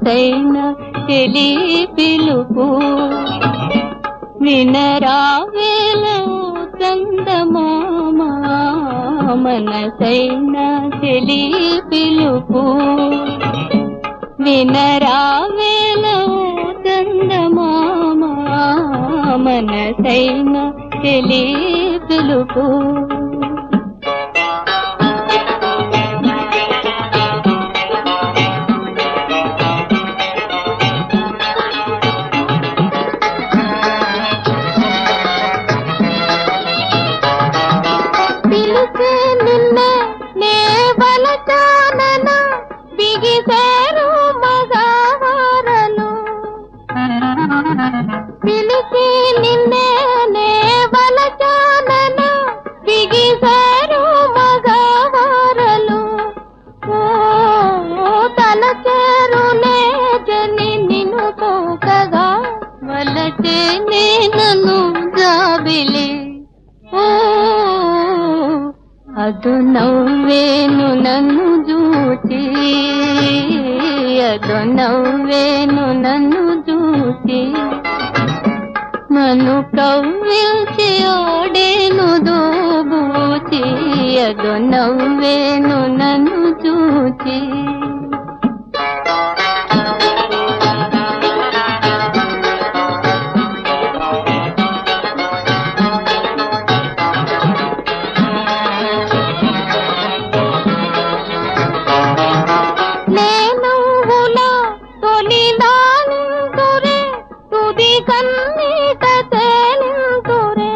మనసైన తెలి పిలుపు వినరావేల చందమామ మనసైన తెలి పిలుపు వినరావేల చందమామ మనసైన తెలి పిలుపు పిలిచే నిన్నే నే బలచానన బిగిసారు మగవారలు పిలిచి నిన్నే నే బలచానన బిగిసారు మగవారలు ఓ తల చేరులే జని నిన్ను కోకగా వలచే నన్ను జాబిలి ఓ ಅದು ನవ్ವೇನು నన్ను చూచి ಅದು నవ్వేను నన్ను చూచి నన్ను కవ్విల్చి ఓడేను దోబూచి ಅದು నవ్వేను నన్ను చూచి నేనువుల తొలిదానింతురే తుది కన్నీట తేలింతురే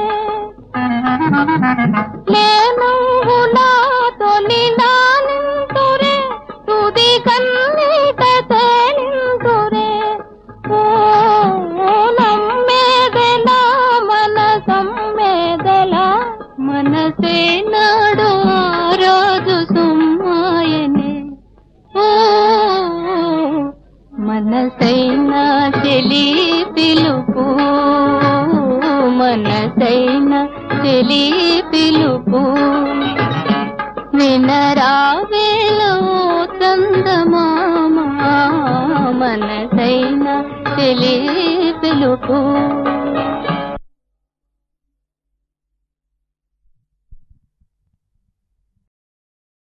నేనువుల తొలిదానింతురే తుది కన్నీట తేలింతురే ఓ నమ్మేదెల మన సమ్మేదెల మనసే నాడు ఆ రోజు సుమ్మాయనే ఓ మనసైన చెలి పిలుపు మనసైన చెలి పిలుపు వినరావేలో చందమామ మనసైన చెలి పిలుపు